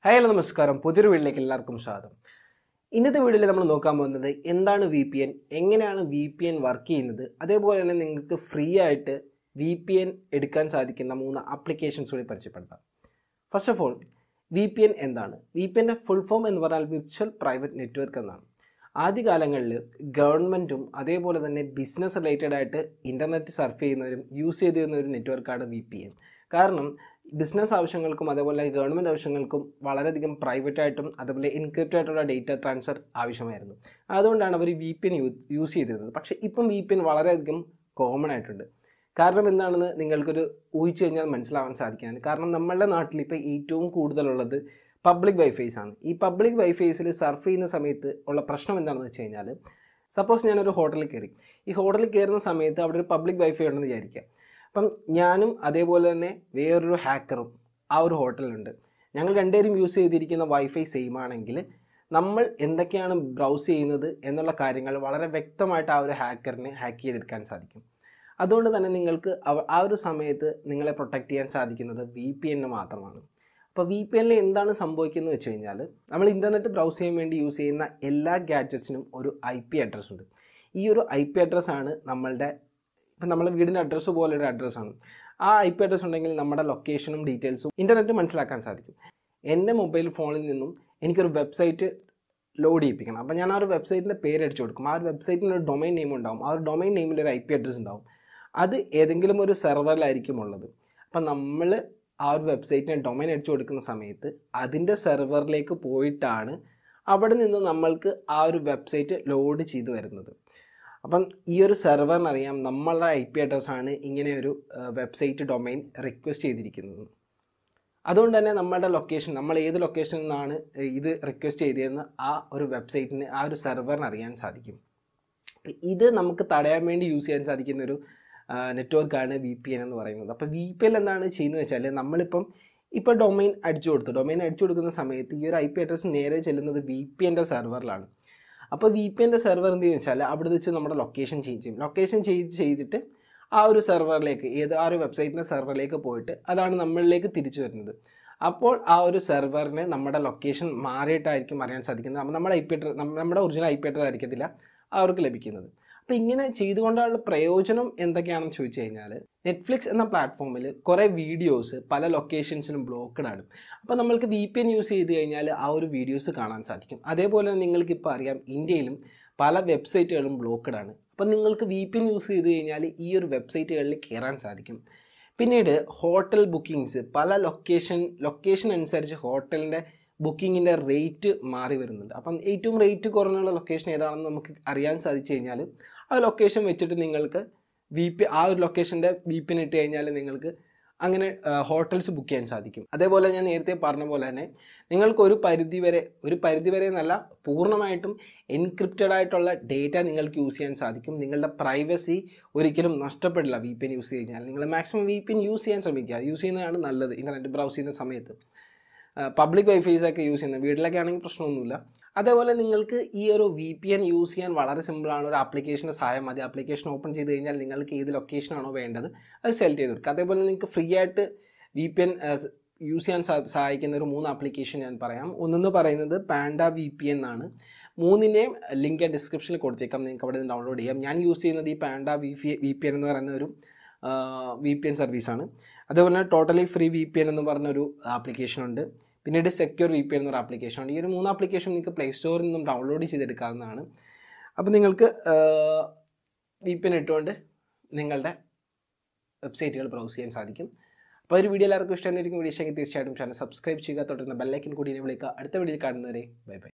hi hello നമസ്കാരം പുതിയൊരു വീട്ടിലേക്ക് എല്ലാവർക്കും സ്വാഗതം ഇന്നത്തെ വീഡിയോയിൽ നമ്മൾ നോക്കാൻ പോകുന്നത് എന്താണ് വി പി എൻ എങ്ങനെയാണ് വി പി എൻ വർക്ക് ചെയ്യുന്നത് അതേപോലെ തന്നെ നിങ്ങൾക്ക് ഫ്രീ ആയിട്ട് വി പി എൻ എടുക്കാൻ സാധിക്കുന്ന മൂന്ന് ആപ്ലിക്കേഷൻസ് കൂടി പരിചയപ്പെടുത്താം first of all V P N എന്താണ് വി പി എൻ്റെ ഫുൾ ഫോം എന്ന് പറഞ്ഞാൽ വിർച്വൽ പ്രൈവറ്റ് നെറ്റ്വർക്ക് എന്നാണ് ആദ്യകാലങ്ങളിൽ ഗവൺമെൻറ്റും അതേപോലെ തന്നെ ബിസിനസ് റിലേറ്റഡ് ആയിട്ട് ഇൻ്റർനെറ്റ് സർഫ് ചെയ്യുന്നവരും യൂസ് ചെയ്തിരുന്ന ഒരു നെറ്റ്വർക്കാണ് വി പി എൻ കാരണം ബിസിനസ് ആവശ്യങ്ങൾക്കും അതേപോലെ ഗവൺമെൻറ് ആവശ്യങ്ങൾക്കും വളരെയധികം പ്രൈവറ്റ് ആയിട്ടും അതേപോലെ എൻക്രിപ്റ്റ് ആയിട്ടുള്ള ഡേറ്റ ട്രാൻസ്ഫർ ആവശ്യമായിരുന്നു അതുകൊണ്ടാണ് അവർ വി പി എൻ യൂസ് ചെയ്തിരുന്നത് പക്ഷേ ഇപ്പം വി പി എൻ വളരെയധികം കോമൺ ആയിട്ടുണ്ട് കാരണം എന്താണെന്ന് നിങ്ങൾക്കൊരു ഊഹിച്ചു കഴിഞ്ഞാൽ മനസ്സിലാവാൻ സാധിക്കുകയാണ് കാരണം നമ്മളുടെ നാട്ടിൽ ഇപ്പോൾ ഏറ്റവും കൂടുതലുള്ളത് പബ്ലിക് വൈഫൈസ് ആണ് ഈ പബ്ലിക് വൈഫൈസിൽ സർഫ് ചെയ്യുന്ന സമയത്ത് ഉള്ള പ്രശ്നം എന്താണെന്ന് വെച്ച് കഴിഞ്ഞാൽ സപ്പോസ് ഞാനൊരു ഹോട്ടലിൽ കയറി ഈ ഹോട്ടലിൽ കയറുന്ന സമയത്ത് അവിടെ ഒരു പബ്ലിക് വൈഫൈ ഉണ്ടെന്ന് വിചാരിക്കുക അപ്പം ഞാനും അതേപോലെ തന്നെ വേറൊരു ഹാക്കറും ആ ഒരു ഹോട്ടലുണ്ട് ഞങ്ങൾ രണ്ടുപേരും യൂസ് ചെയ്തിരിക്കുന്ന വൈഫൈ സെയിം ആണെങ്കിൽ നമ്മൾ എന്തൊക്കെയാണ് ബ്രൗസ് ചെയ്യുന്നത് എന്നുള്ള കാര്യങ്ങൾ വളരെ വ്യക്തമായിട്ട് ആ ഒരു ഹാക്കറിന് ഹാക്ക് ചെയ്തെടുക്കാൻ സാധിക്കും അതുകൊണ്ട് തന്നെ നിങ്ങൾക്ക് അവ- ആ ഒരു സമയത്ത് നിങ്ങളെ പ്രൊട്ടക്റ്റ് ചെയ്യാൻ സാധിക്കുന്നത് വി പി എന് മാത്രമാണ് അപ്പോൾ വി പി എനിൽ എന്താണ് സംഭവിക്കുന്നത് വെച്ച് കഴിഞ്ഞാൽ നമ്മൾ ഇൻ്റർനെറ്റ് ബ്രൗസ് ചെയ്യാൻ വേണ്ടി യൂസ് ചെയ്യുന്ന എല്ലാ ഗാഡ്ജറ്റ്സിനും ഒരു ഐ പി അഡ്രസ്സ് ഉണ്ട് ഈ ഒരു ഐ പി അഡ്രസ്സാണ് നമ്മളുടെ ഇപ്പം നമ്മളെ വീടിൻ്റെ അഡ്രസ്സ് പോലെ ഒരു അഡ്രസ്സാണ് ആ ഐ പി അഡ്രസ്സ് ഉണ്ടെങ്കിൽ നമ്മുടെ ലൊക്കേഷനും ഡീറ്റെയിൽസും ഇൻ്റർനെറ്റ് മനസ്സിലാക്കാൻ സാധിക്കും എൻ്റെ മൊബൈൽ ഫോണിൽ നിന്നും എനിക്കൊരു വെബ്സൈറ്റ് ലോഡ് ചെയ്യിപ്പിക്കണം അപ്പോൾ ഞാൻ ആ ഒരു വെബ്സൈറ്റിൻ്റെ പേര് അടിച്ചു കൊടുക്കും ആ ഒരു വെബ്സൈറ്റിന് ഒരു ഡൊമൈൻ നെയിം ഉണ്ടാവും ആ ഒരു ഡൊമൈൻ നെയിമിൽ ഒരു ഐ പി അഡ്രസ്സ് ഉണ്ടാവും അത് ഏതെങ്കിലും ഒരു സെർവറിലായിരിക്കും ഉള്ളത് അപ്പം നമ്മൾ ആ ഒരു വെബ്സൈറ്റിന് ഡൊമൈൻ അടിച്ചു കൊടുക്കുന്ന സമയത്ത് അതിൻ്റെ സെർവറിലേക്ക് പോയിട്ടാണ് അവിടെ നിന്ന് നമ്മൾക്ക് ആ ഒരു വെബ്സൈറ്റ് ലോഡ് ചെയ്ത് വരുന്നത് അപ്പം ഈ ഒരു സെർവറിന് അറിയാം നമ്മളുടെ ഐ പി അഡ്രസ്സാണ് ഇങ്ങനെ ഒരു വെബ്സൈറ്റ് ഡൊമൈൻ റിക്വസ്റ്റ് ചെയ്തിരിക്കുന്നത് അതുകൊണ്ട് തന്നെ നമ്മളുടെ ലൊക്കേഷൻ നമ്മൾ ഏത് ലൊക്കേഷനിൽ നിന്നാണ് ഇത് റിക്വസ്റ്റ് ചെയ്തതെന്ന് ആ ഒരു വെബ്സൈറ്റിന് ആ ഒരു സെർവറിന് അറിയാൻ സാധിക്കും അപ്പം ഇത് നമുക്ക് തടയാൻ വേണ്ടി യൂസ് ചെയ്യാൻ സാധിക്കുന്ന ഒരു നെറ്റ്വർക്കാണ് വി പി എൻ എന്ന് പറയുന്നത് അപ്പോൾ വി പി എൽ എന്താണ് ചെയ്യുന്നത് വെച്ചാൽ നമ്മളിപ്പം ഇപ്പോൾ ഡൊമൈൻ അടിച്ചു കൊടുത്തു ഡൊമൈൻ അടിച്ചു കൊടുക്കുന്ന സമയത്ത് ഈ ഒരു ഐ പി അഡ്രസ്സ് നേരെ ചെല്ലുന്നത് വി പി എൻ്റെ സെർവറിലാണ് അപ്പോൾ വി പി എൻ്റെ സെർവർ എന്ത് ചെയ്യുന്നത് വെച്ചാൽ അവിടെ വെച്ച് നമ്മുടെ ലൊക്കേഷൻ ചേഞ്ച് ചെയ്യും ലൊക്കേഷൻ ചേഞ്ച് ചെയ്തിട്ട് ആ ഒരു സെർവറിലേക്ക് ഏത് ആ ഒരു വെബ്സൈറ്റിൻ്റെ സെർവറിലേക്ക് പോയിട്ട് അതാണ് നമ്മളിലേക്ക് തിരിച്ചു വരുന്നത് അപ്പോൾ ആ ഒരു സെർവറിന് നമ്മുടെ ലൊക്കേഷൻ മാറിയിട്ടായിരിക്കും അറിയാൻ സാധിക്കുന്നത് അപ്പോൾ നമ്മുടെ ഐ പി അഡ്രസ് നമ്മുടെ ഒറിജിനൽ ഐ പി അഡ്രസ് ആയിരിക്കത്തില്ല അവർക്ക് ലഭിക്കുന്നത് അപ്പോൾ ഇങ്ങനെ ചെയ്തുകൊണ്ടുള്ള പ്രയോജനം എന്തൊക്കെയാണെന്ന് ചോദിച്ചു കഴിഞ്ഞാൽ നെറ്റ്ഫ്ലിക്സ് എന്ന പ്ലാറ്റ്ഫോമിൽ കുറേ വീഡിയോസ് പല ലൊക്കേഷൻസിനും ബ്ലോക്കഡ് ആണ് അപ്പോൾ നമ്മൾക്ക് വി പി എൻ യൂസ് ചെയ്ത് കഴിഞ്ഞാൽ ആ ഒരു വീഡിയോസ് കാണാൻ സാധിക്കും അതേപോലെ തന്നെ നിങ്ങൾക്ക് ഇപ്പോൾ അറിയാം ഇന്ത്യയിലും പല വെബ്സൈറ്റുകളും ബ്ലോക്കഡ് ആണ് അപ്പം നിങ്ങൾക്ക് വി പി എൻ യൂസ് ചെയ്ത് കഴിഞ്ഞാൽ ഈ ഒരു വെബ്സൈറ്റുകളിൽ കയറാൻ സാധിക്കും പിന്നീട് ഹോട്ടൽ ബുക്കിങ്സ് പല ലൊക്കേഷൻ ലൊക്കേഷൻ അനുസരിച്ച് ഹോട്ടലിൻ്റെ ബുക്കിങ്ങിൻ്റെ റേറ്റ് മാറി വരുന്നുണ്ട് അപ്പം ഏറ്റവും റേറ്റ് കുറഞ്ഞുള്ള ലൊക്കേഷൻ ഏതാണെന്ന് നമുക്ക് അറിയാൻ സാധിച്ചു കഴിഞ്ഞാൽ ആ ലൊക്കേഷൻ വെച്ചിട്ട് നിങ്ങൾക്ക് വി പി ആ ഒരു ലൊക്കേഷൻ്റെ വി പി ഇട്ട് കഴിഞ്ഞാൽ നിങ്ങൾക്ക് അങ്ങനെ ഹോട്ടൽസ് ബുക്ക് ചെയ്യാൻ സാധിക്കും അതേപോലെ ഞാൻ നേരത്തെ പറഞ്ഞ പോലെ തന്നെ നിങ്ങൾക്ക് ഒരു പരിധി വരെ ഒരു പരിധി വരെ എന്നല്ല പൂർണ്ണമായിട്ടും എൻക്രിപ്റ്റഡ് ആയിട്ടുള്ള ഡേറ്റ നിങ്ങൾക്ക് യൂസ് ചെയ്യാൻ സാധിക്കും നിങ്ങളുടെ പ്രൈവസി ഒരിക്കലും നഷ്ടപ്പെടില്ല വി പി എൻ യൂസ് ചെയ്ത് കഴിഞ്ഞാൽ നിങ്ങൾ maximum V P N use ചെയ്യാൻ ശ്രമിക്കുക യൂസ് ചെയ്യുന്നതാണ് നല്ലത് ഇൻ്റർനെറ്റ് ബ്രൗസ് ചെയ്യുന്ന സമയത്ത് പബ്ലിക് വൈഫൈസ് ഒക്കെ യൂസ് ചെയ്യുന്നത് വീട്ടിലൊക്കെ ആണെങ്കിൽ പ്രശ്നമൊന്നുമില്ല അതേപോലെ നിങ്ങൾക്ക് ഈ ഒരു വി പി എൻ യൂസ് ചെയ്യാൻ വളരെ സിമ്പിളാണ് ഒരു ആപ്ലിക്കേഷൻ്റെ സഹായം മതി ആപ്ലിക്കേഷൻ ഓപ്പൺ ചെയ്ത് കഴിഞ്ഞാൽ നിങ്ങൾക്ക് ഏത് ലൊക്കേഷനാണോ വേണ്ടത് അത് സെലക്ട് ചെയ്ത് കൊടുക്കുക അതേപോലെ നിങ്ങൾക്ക് ഫ്രീ ആയിട്ട് വി പി എൻ യൂസ് ചെയ്യാൻ സഹാ- സഹായിക്കുന്ന ഒരു മൂന്ന് ആപ്ലിക്കേഷൻ ഞാൻ പറയാം ഒന്നെന്ന് പറയുന്നത് പാൻഡ വി പി എൻ ആണ് മൂന്നിൻ്റെയും ലിങ്ക് ഡിസ്ക്രിപ്ഷനിൽ കൊടുത്തേക്കാം നിങ്ങൾക്ക് അവിടെ നിന്ന് ഡൗൺലോഡ് ചെയ്യാം ഞാൻ യൂസ് ചെയ്യുന്നത് ഈ panda V P V P N എന്ന് പറയുന്ന ഒരു വി പി എൻ സർവീസാണ് അതേപോലെ തന്നെ totally free V P N എന്ന് പറഞ്ഞൊരു ആപ്ലിക്കേഷൻ ഉണ്ട് പിന്നീട് സെക്യൂർ വി പി എൻ എന്നൊരു ആപ്ലിക്കേഷൻ ഉണ്ട് ഈ ഒരു മൂന്ന് ആപ്ലിക്കേഷൻ നിങ്ങൾക്ക് പ്ലേ സ്റ്റോറിൽ നിന്നും ഡൗൺലോഡ് ചെയ്തെടുക്കാവുന്നതാണ് അപ്പോൾ നിങ്ങൾക്ക് വി പി എൻ ഇട്ടുകൊണ്ട് നിങ്ങളുടെ വെബ്സൈറ്റുകൾ ബ്രൗസ് ചെയ്യാൻ സാധിക്കും അപ്പോൾ ഒരു വീഡിയോ എല്ലാവർക്കും ഇഷ്ടമായിരിക്കും വീഡിയോ ഇഷ്ടമെങ്കിൽ തീർച്ചയായിട്ടും ചാനൽ സബ്സ്ക്രൈബ് ചെയ്യുക തുടർന്ന് ബെല്ലൈക്കൻ കൂടി വിളിക്കുക അടുത്ത വീഡിയോ കാണുന്നവരെ ബൈ ബൈ